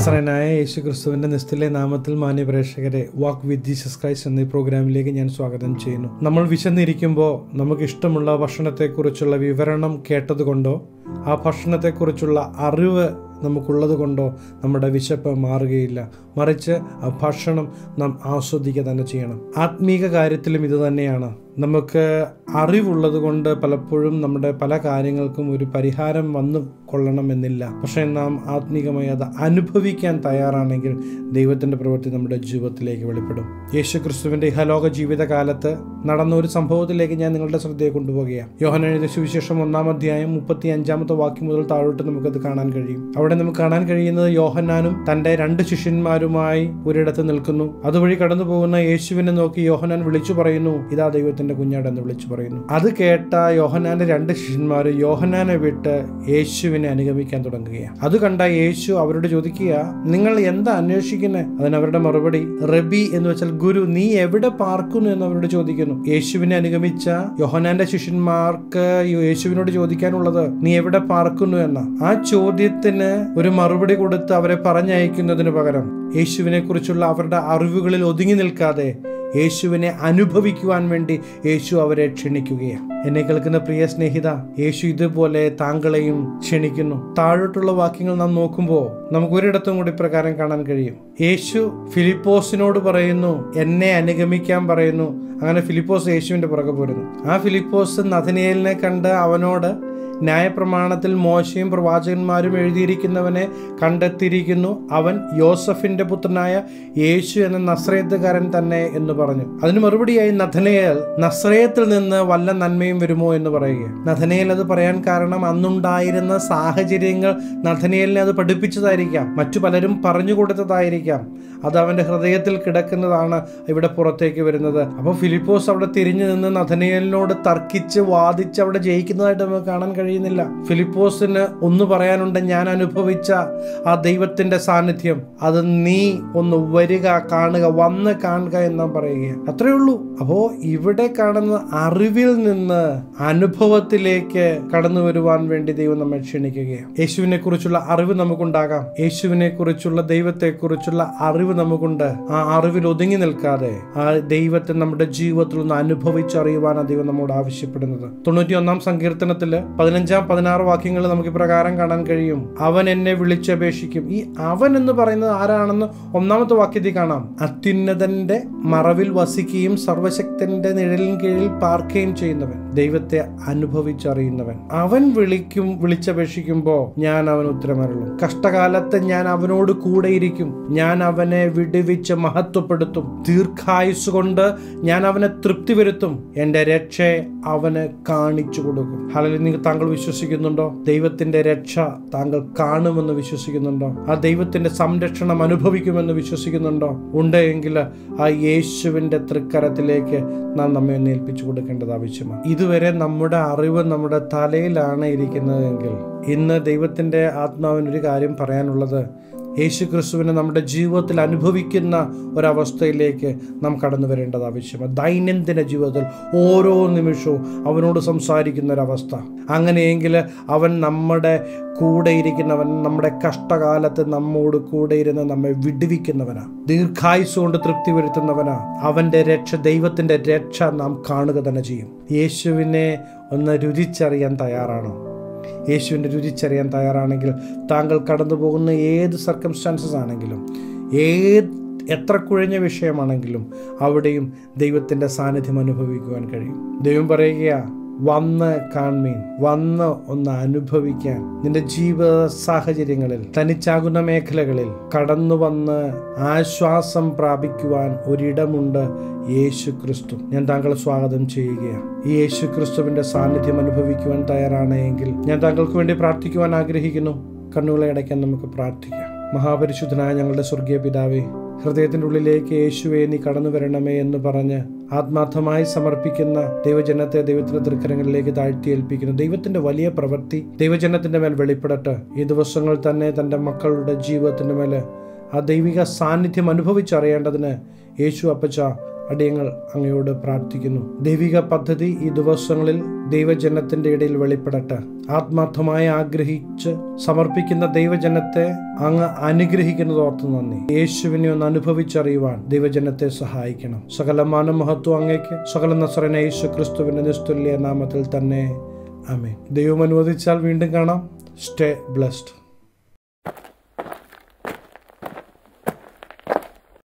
നസ്രനായ യേശു ക്രിസ്തുവിന്റെ നിസ്തുല്യ നാമത്തിൽ മാന്യ പ്രേക്ഷകരെ വാക്ക് വിത്ത് ജീസസ് ക്രൈസ്റ്റ് എന്ന ഈ പ്രോഗ്രാമിലേക്ക് ഞാൻ സ്വാഗതം ചെയ്യുന്നു നമ്മൾ വിശന്നിരിക്കുമ്പോൾ നമുക്ക് ഇഷ്ടമുള്ള ഭക്ഷണത്തെക്കുറിച്ചുള്ള വിവരണം കേട്ടതുകൊണ്ടോ ആ ഭക്ഷണത്തെക്കുറിച്ചുള്ള അറിവ് നമുക്കുള്ളത് കൊണ്ടോ നമ്മുടെ വിശപ്പ് മാറുകയില്ല മറിച്ച് ആ ഭക്ഷണം നാം ആസ്വദിക്കുക തന്നെ ചെയ്യണം ആത്മീക കാര്യത്തിലും ഇത് തന്നെയാണ് നമുക്ക് അറിവുള്ളത് കൊണ്ട് പലപ്പോഴും നമ്മുടെ പല കാര്യങ്ങൾക്കും ഒരു പരിഹാരം വന്നു കൊള്ളണമെന്നില്ല പക്ഷേ നാം ആത്മീകമായി അത് അനുഭവിക്കാൻ തയ്യാറാണെങ്കിൽ ദൈവത്തിൻ്റെ പ്രവൃത്തി നമ്മുടെ ജീവിതത്തിലേക്ക് വെളിപ്പെടും യേശു ക്രിസ്തുവിൻ്റെ ഇഹലോക ജീവിതകാലത്ത് നടന്ന ഒരു സംഭവത്തിലേക്ക് ഞാൻ നിങ്ങളുടെ ശ്രദ്ധയെ കൊണ്ടുപോവുകയാണ് യോഹന എഴുതിയ സുവിശേഷം ഒന്നാം അധ്യായം മുപ്പത്തി അഞ്ചാമത്തെ വാക്യം മുതൽ താഴോട്ട് നമുക്കത് കാണാൻ കഴിയും അവിടെ നമുക്ക് കാണാൻ കഴിയുന്നത് യോഹന്നാനും തൻ്റെ രണ്ട് ശിഷ്യന്മാരുമായി ഒരിടത്ത് നിൽക്കുന്നു അതുവഴി കടന്നു പോകുന്ന യേശുവിനെ നോക്കി യോഹനാൻ വിളിച്ചു പറയുന്നു ഇതാ ദൈവത്തിന്റെ കുഞ്ഞാട് എന്ന് വിളിച്ചു പറയുന്നു അത് കേട്ട യോഹനാന്റെ രണ്ട് ശിഷ്യന്മാർ യോഹനാനെ വിട്ട് യേശുവിനെ അനുഗമിക്കാൻ തുടങ്ങുകയാണ് അത് കണ്ട യേശു അവരോട് ചോദിക്കുക നിങ്ങൾ എന്താ അന്വേഷിക്കുന്നത് അതിന് അവരുടെ മറുപടി റബി എന്ന് വെച്ചാൽ ഗുരു നീ എവിടെ പാർക്കുന്നു എന്ന് അവരോട് ചോദിക്കുന്നു യേശുവിനെ അനുഗമിച്ച യോഹനാന്റെ ശിഷ്യന്മാർക്ക് യേശുവിനോട് ചോദിക്കാനുള്ളത് നീ എവിടെ പാർക്കുന്നു എന്ന ആ ചോദ്യത്തിന് ഒരു മറുപടി കൊടുത്ത് അവരെ പറഞ്ഞയക്കുന്നതിന് പകരം യേശുവിനെ കുറിച്ചുള്ള അവരുടെ അറിവുകളിൽ ഒതുങ്ങി നിൽക്കാതെ യേശുവിനെ അനുഭവിക്കുവാൻ വേണ്ടി യേശു അവരെ ക്ഷണിക്കുകയാണ് എന്നെ കേൾക്കുന്ന പ്രിയ സ്നേഹിത യേശു ഇതുപോലെ താങ്കളെയും ക്ഷണിക്കുന്നു താഴോട്ടുള്ള വാക്യങ്ങൾ നാം നോക്കുമ്പോൾ നമുക്ക് ഒരിടത്തും കൂടി പ്രകാരം കാണാൻ കഴിയും യേശു ഫിലിപ്പോസിനോട് പറയുന്നു എന്നെ അനുഗമിക്കാൻ പറയുന്നു അങ്ങനെ ഫിലിപ്പോസ് യേശുവിന്റെ പുറകെ പോരുന്നു ആ ഫിലിപ്പോസ് നഥനിയേലിനെ കണ്ട് അവനോട് ന്യായപ്രമാണത്തിൽ മോശയും പ്രവാചകന്മാരും എഴുതിയിരിക്കുന്നവനെ കണ്ടെത്തിയിരിക്കുന്നു അവൻ യോസഫിന്റെ പുത്രനായ യേശു എന്ന നസ്രയത്തുകാരൻ തന്നെ എന്ന് പറഞ്ഞു അതിന് മറുപടിയായി നഥനയേൽ നസ്രയത്തിൽ നിന്ന് വല്ല നന്മയും വരുമോ എന്ന് പറയുക നഥനയേൽ അത് പറയാൻ കാരണം അന്നുണ്ടായിരുന്ന സാഹചര്യങ്ങൾ നഥനയേലിനെ അത് പഠിപ്പിച്ചതായിരിക്കാം മറ്റു പലരും പറഞ്ഞു കൊടുത്തതായിരിക്കാം അത് അവന്റെ ഹൃദയത്തിൽ കിടക്കുന്നതാണ് ഇവിടെ പുറത്തേക്ക് വരുന്നത് അപ്പോൾ ഫിലിപ്പോസ് അവിടെ തിരിഞ്ഞു നിന്ന് നഥനയേലിനോട് തർക്കിച്ച് വാദിച്ച് അവിടെ ജയിക്കുന്നതായിട്ട് നമുക്ക് കാണാൻ കഴിയുന്നില്ല ഫിലിപ്പോസിന് ഒന്ന് പറയാനുണ്ട് ഞാൻ അനുഭവിച്ച ആ ദൈവത്തിന്റെ സാന്നിധ്യം അത് നീ ഒന്ന് വരിക കാണുക വന്ന് കാണുക എന്ന് പറയുക അത്രേ ഉള്ളൂ അപ്പോ ഇവിടെ കാണുന്ന അറിവിൽ നിന്ന് അനുഭവത്തിലേക്ക് കടന്നു വരുവാൻ വേണ്ടി ദൈവം നമ്മെ ക്ഷണിക്കുകയാണ് യേശുവിനെ കുറിച്ചുള്ള അറിവ് നമുക്കുണ്ടാകാം യേശുവിനെ കുറിച്ചുള്ള ദൈവത്തെ കുറിച്ചുള്ള അറിവ് നമുക്കുണ്ട് ആ അറിവിൽ ഒതുങ്ങി നിൽക്കാതെ ആ ദൈവത്തെ നമ്മുടെ ജീവിതത്തിൽ ഒന്ന് അനുഭവിച്ചറിയുവാനാണ് ദൈവം നമ്മോട് ആവശ്യപ്പെടുന്നത് തൊണ്ണൂറ്റി ഒന്നാം സങ്കീർത്തനത്തില് പതിനഞ്ചാം പതിനാറ് വാക്യങ്ങൾ നമുക്ക് പ്രകാരം കാണാൻ കഴിയും അവൻ എന്നെ വിളിച്ചപേക്ഷിക്കും ഈ അവൻ എന്ന് പറയുന്നത് ആരാണെന്ന് ഒന്നാമത്തെ വാക്യത്തിൽ കാണാം അത്യുന്നതന്റെ മറവിൽ വസിക്കുകയും സർവശക്തന്റെ നിഴലിൻ കീഴിൽ പാർക്കുകയും ചെയ്യുന്നവൻ ദൈവത്തെ അനുഭവിച്ചറിയുന്നവൻ അവൻ വിളിക്കും വിളിച്ചപേക്ഷിക്കുമ്പോ ഞാൻ അവൻ ഉത്തരമരുള്ളൂ കഷ്ടകാലത്ത് ഞാൻ അവനോട് കൂടെയിരിക്കും ഞാൻ അവനെ വിടുവിച്ച് മഹത്വപ്പെടുത്തും ദീർഘായുസ് കൊണ്ട് ഞാൻ അവനെ തൃപ്തി വരുത്തും എന്റെ രക്ഷയെ അവന് കാണിച്ചു കൊടുക്കും ഹലയിൽ നിങ്ങൾ താങ്കൾ വിശ്വസിക്കുന്നുണ്ടോ ദൈവത്തിന്റെ രക്ഷ താങ്കൾ കാണുമെന്ന് വിശ്വസിക്കുന്നുണ്ടോ ആ ദൈവത്തിന്റെ സംരക്ഷണം അനുഭവിക്കുമെന്ന് വിശ്വസിക്കുന്നുണ്ടോ ഉണ്ടെങ്കിൽ ആ യേശുവിന്റെ തൃക്കരത്തിലേക്ക് നാം നമ്മെ ഒന്ന് ഏൽപ്പിച്ചു കൊടുക്കേണ്ടത് ആവശ്യമാണ് ഇതുവരെ നമ്മുടെ അറിവ് നമ്മുടെ തലയിലാണ് ഇരിക്കുന്നതെങ്കിൽ ഇന്ന് ദൈവത്തിന്റെ ആത്മാവിനൊരു കാര്യം പറയാനുള്ളത് യേശു ക്രിസ്തുവിനെ നമ്മുടെ ജീവിതത്തിൽ അനുഭവിക്കുന്ന ഒരവസ്ഥയിലേക്ക് നാം കടന്നു വരേണ്ടത് ആവശ്യമാണ് ദൈനംദിന ജീവിതത്തിൽ ഓരോ നിമിഷവും അവനോട് സംസാരിക്കുന്ന ഒരവസ്ഥ അങ്ങനെയെങ്കിൽ അവൻ നമ്മുടെ കൂടെ ഇരിക്കുന്നവൻ നമ്മുടെ കഷ്ടകാലത്ത് നമ്മോട് കൂടെ ഇരുന്ന് നമ്മെ വിടുവിക്കുന്നവനാ ദീർഘായുസ് കൊണ്ട് തൃപ്തി വരുത്തുന്നവനാ അവൻ്റെ രക്ഷ ദൈവത്തിൻ്റെ രക്ഷ നാം കാണുക തന്നെ ചെയ്യും യേശുവിനെ ഒന്ന് രുചിച്ചറിയാൻ തയ്യാറാണോ യേശുവിൻ്റെ രുചിച്ചറിയാൻ തയ്യാറാണെങ്കിൽ താങ്കൾ കടന്നു പോകുന്ന ഏത് സർക്കംസ്റ്റാൻസസ് ആണെങ്കിലും ഏത് എത്ര കുഴഞ്ഞ വിഷയമാണെങ്കിലും അവിടെയും ദൈവത്തിൻ്റെ സാന്നിധ്യം അനുഭവിക്കുവാൻ കഴിയും ദൈവം പറയുക വന്ന് കാൺമീൻ വന്ന് ഒന്ന് അനുഭവിക്കാൻ നിന്റെ ജീവിത സാഹചര്യങ്ങളിൽ തനിച്ചാകുന്ന മേഖലകളിൽ കടന്നു വന്ന് ആശ്വാസം പ്രാപിക്കുവാൻ ഒരിടമുണ്ട് യേശു ക്രിസ്തു ഞാൻ താങ്കളെ സ്വാഗതം ചെയ്യുകയാണ് ഈ യേശു ക്രിസ്തുവിന്റെ സാന്നിധ്യം അനുഭവിക്കുവാൻ തയ്യാറാണെങ്കിൽ ഞാൻ താങ്കൾക്ക് വേണ്ടി പ്രാർത്ഥിക്കുവാൻ ആഗ്രഹിക്കുന്നു കണ്ണുകളെ അടയ്ക്കാൻ നമുക്ക് പ്രാർത്ഥിക്കാം മഹാപരിശുദ്ധനായ ഞങ്ങളുടെ സ്വർഗീയ പിതാവേ ഹൃദയത്തിൻ്റെ ഉള്ളിലേക്ക് യേശുവെ നീ കടന്നു വരണമേ എന്ന് പറഞ്ഞ് ആത്മാർത്ഥമായി സമർപ്പിക്കുന്ന ദൈവജനത്തെ ദൈവത്തിന്റെ തൃക്കരങ്ങളിലേക്ക് താഴ്ത്തി ഏൽപ്പിക്കുന്നു ദൈവത്തിന്റെ വലിയ പ്രവൃത്തി ദൈവജനത്തിന്റെ മേൽ വെളിപ്പെടട്ടെ ഈ ദിവസങ്ങൾ തന്നെ തൻ്റെ മക്കളുടെ ജീവിതത്തിന്റെ മേൽ ആ ദൈവിക സാന്നിധ്യം അനുഭവിച്ചറിയേണ്ടതിന് യേശു അപ്പച്ച അടിയങ്ങൾ അങ്ങയോട് പ്രാർത്ഥിക്കുന്നു ദൈവിക പദ്ധതി ഈ ദിവസങ്ങളിൽ ദൈവജനത്തിന്റെ ഇടയിൽ വെളിപ്പെടട്ടെ ആത്മാർത്ഥമായി ആഗ്രഹിച്ച് സമർപ്പിക്കുന്ന ദൈവജനത്തെ അങ്ങ് അനുഗ്രഹിക്കുന്നത് ഓർത്ത് നന്ദി യേശുവിനെ ഒന്ന് അനുഭവിച്ചറിയുവാൻ ദൈവജനത്തെ സഹായിക്കണം സകല മാനമഹത്വം അങ്ങേക്ക് സകല നസറന യേശു ക്രിസ്തുവിന്റെ നിസ്തുല്യ നാമത്തിൽ തന്നെ ആമേ ദൈവം അനുവദിച്ചാൽ വീണ്ടും കാണാം സ്റ്റേ ബ്ലസ്ഡ്